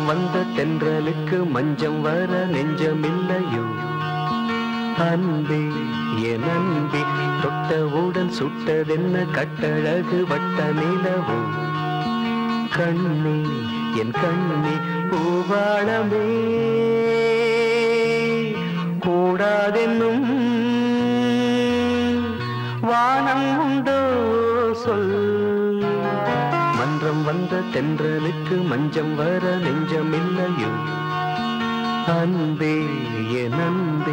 வந்த தென்றலுக்கு மஞ்சம் வர நெஞ்சமில்லையோ அன்பே என் அன்பே தொட்டவுடன் சுட்டதென்ன கட்டழகு வட்ட நிலவோ கண்ணே என் கண்ணே பூவாளமே கூடாதென்னும் வானம் உண்டோ சொல் மன்றம் வந்த தென்றலுக்கு மஞ்சம் வர நெஞ்சமில்லையோ அன்பே என் அன்பே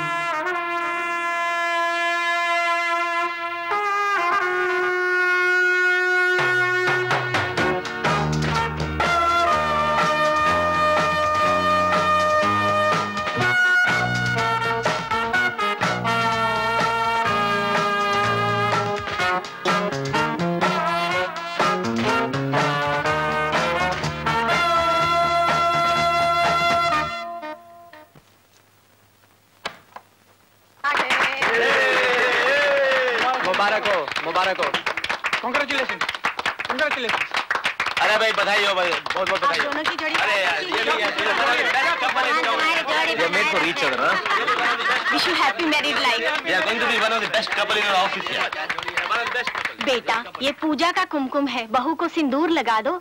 मुबारक हो मुबारक हो कॉन्ग्रेचुलेशन कॉन्ग्रेचुलेशन अरे भाई बधाई हो भाई बहुत बहुत बधाई हो दोनों की जोड़ी अरे यार ये भी ये You're made for each other huh wish you happy married life we are going to be one of the best couple in our office here one of the best couple बेटा ये पूजा का कुमकुम है बहू को सिंदूर लगा दो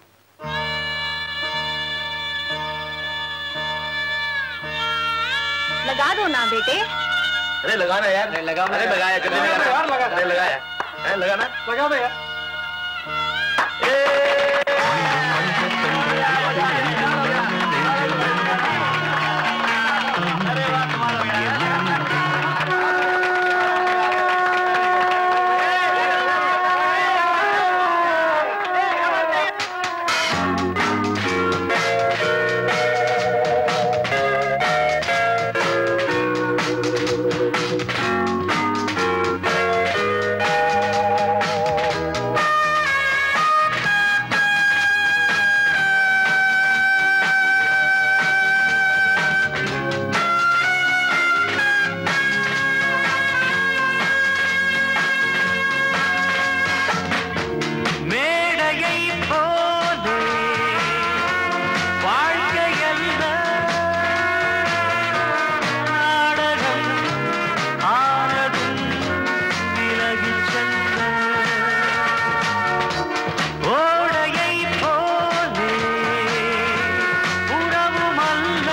लगा दो ना बेटे अरे लगाना यार अरे लगा अरे लगाया कितने लगाना अरे लगाया अरे लगाना लगा दो यार மேடையை போலே வாழ்க்கையல்ல நாடகம் ஆனதும் விலகிச் சென்ற ஓடையை போலே உறவும் அல்ல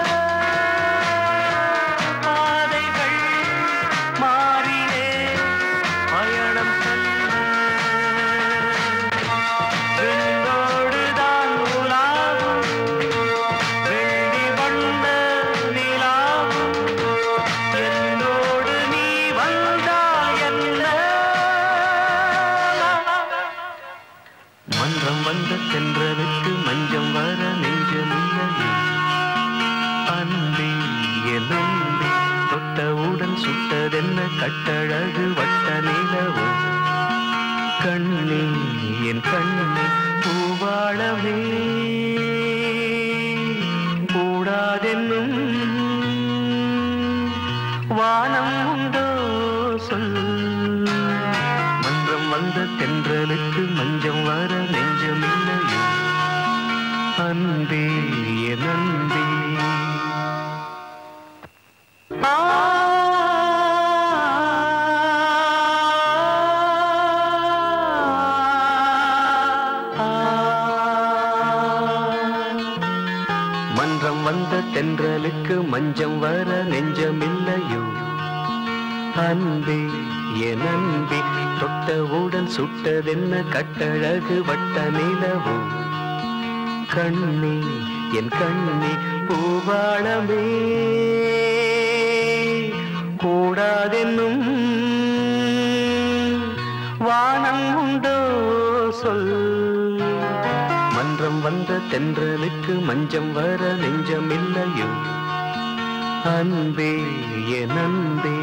பாதைகள் மாறியே பயணம் செல்ல விண்ணோடுதான் உலாவும் வெள்ளி வண்ண நிலாவும் என்னோடு நீ வந்தால் என்ன மன்றம் வந்த தென்றலுக்கு மஞ்சம் வர நெஞ்சமில்லையே அன்பே என் அன்பே தொட்டவுடன் சுட்டதென்ன கட்டழகு வட்ட நிலவோ கண்ணே என் கண்ணே பூவாழவே கூடாதென்னும் வானம் உண்டோ சொல் மன்றம் வந்த தென்றலுக்கு மஞ்சம் வர நெஞ்சமில்லையோ அன்பே என் அன்பே மன்றம் வந்த தென்றலுக்கு மஞ்சம் வர நெஞ்சமில்லையோ அன்பே என் அன்பே தொட்டவுடன் சுட்டதென்ன கட்டழகு வட்ட நிலவோ கண்ணே என் கண்ணே பூவாளமே கூடாதென்னும் வானம் உண்டோ சொல் மன்றம் வந்த தென்றலுக்கு மஞ்சம் வர நெஞ்சமில்லையோ அன்பே என் அன்பே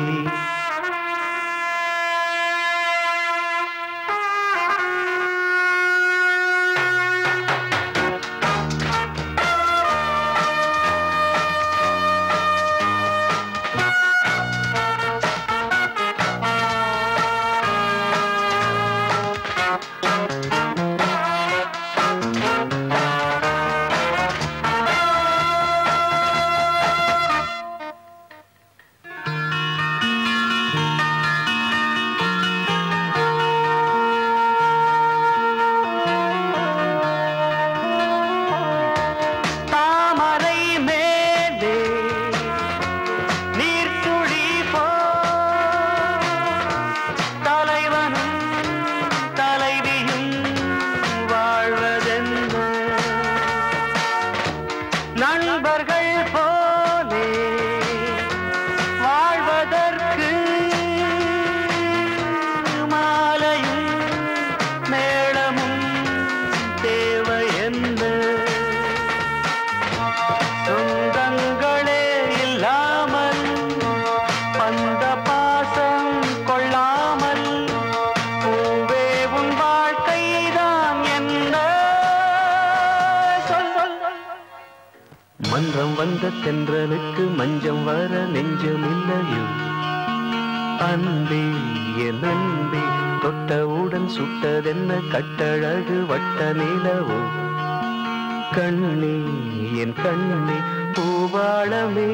வந்த தென்றலுக்கு மஞ்சம் வர நெஞ்சமில்லையோ அன்பே என் அன்பே தொட்டவுடன் சுட்டதென்ன கட்டழகு வட்ட நிலவோ கண்ணே என் கண்ணே பூவாளமே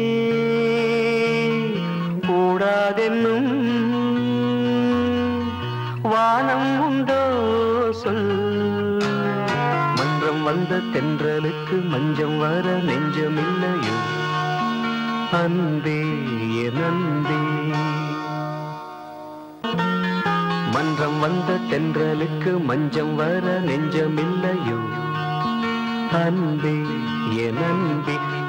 கூடாதென்னும் வானம் உண்டோ சொல் மன்றம் வந்த தென்றலுக்கு மஞ்சம் வர நெஞ்சமில்லையோ அன்பே என் அன்பே மன்றம் வந்த தென்றலுக்கு மஞ்சம் வர நெஞ்சமில்லையோ அன்பே என் அன்பே